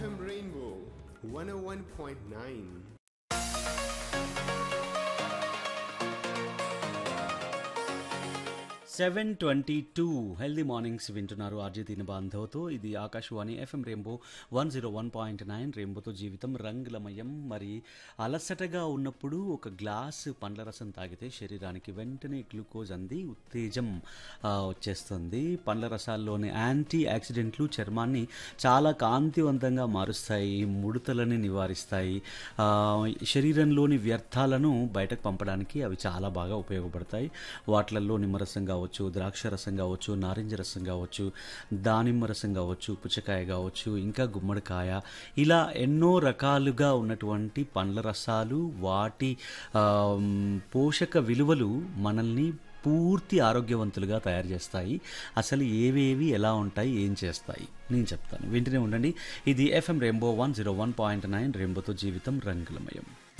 FM Rainbow 101.9. Seven twenty two healthy mornings వింటున్నారు RJ దీని బాంధవ్తో ఇది Akashvani FM Rainbow one zero one point nine రెయిన్బోతో జీవితం రంగులమయం మరి అలసటగా ఉన్నప్పుడు ఒక గ్లాస్ పండ్ల రసం తాగితే శరీరానికి వెంటనే గ్లూకోజ్ అంది ఉత్తేజం ఆ, వచ్చేస్తుంది పండ్ల రసాల్లోని యాంటీ ఆక్సిడెంట్లు చర్మాన్ని చాలా కాంతివంతంగా మారుస్తాయి ముడతలని నివారిస్తాయి ఆ, శరీరంలోని వ్యర్థాలను బయటకు పంపడానికి అవి చాలా బాగా ఉపయోగపడతాయి వాటిలలో నిమ్మరసం కావచ్చు ద్రాక్ష రసం కావచ్చు నారింజ రసం కావచ్చు దానిమ్మ రసం కావచ్చు పుచ్చకాయ కావచ్చు ఇంకా గుమ్మడికాయ ఇలా ఎన్నో రకాలుగా ఉన్నటువంటి పండ్ల రసాలు వాటి ఆ, పోషక విలువలు మనల్ని పూర్తి ఆరోగ్యవంతులుగా తయారు చేస్తాయి అసలు ఏవేవి ఎలా ఉంటాయి ఏం చేస్తాయి నేను చెప్తాను వింటూనే ఉండండి ఇది FM Rainbow one zero one point nine రెయిన్బోతో జీవితం రంగులమయం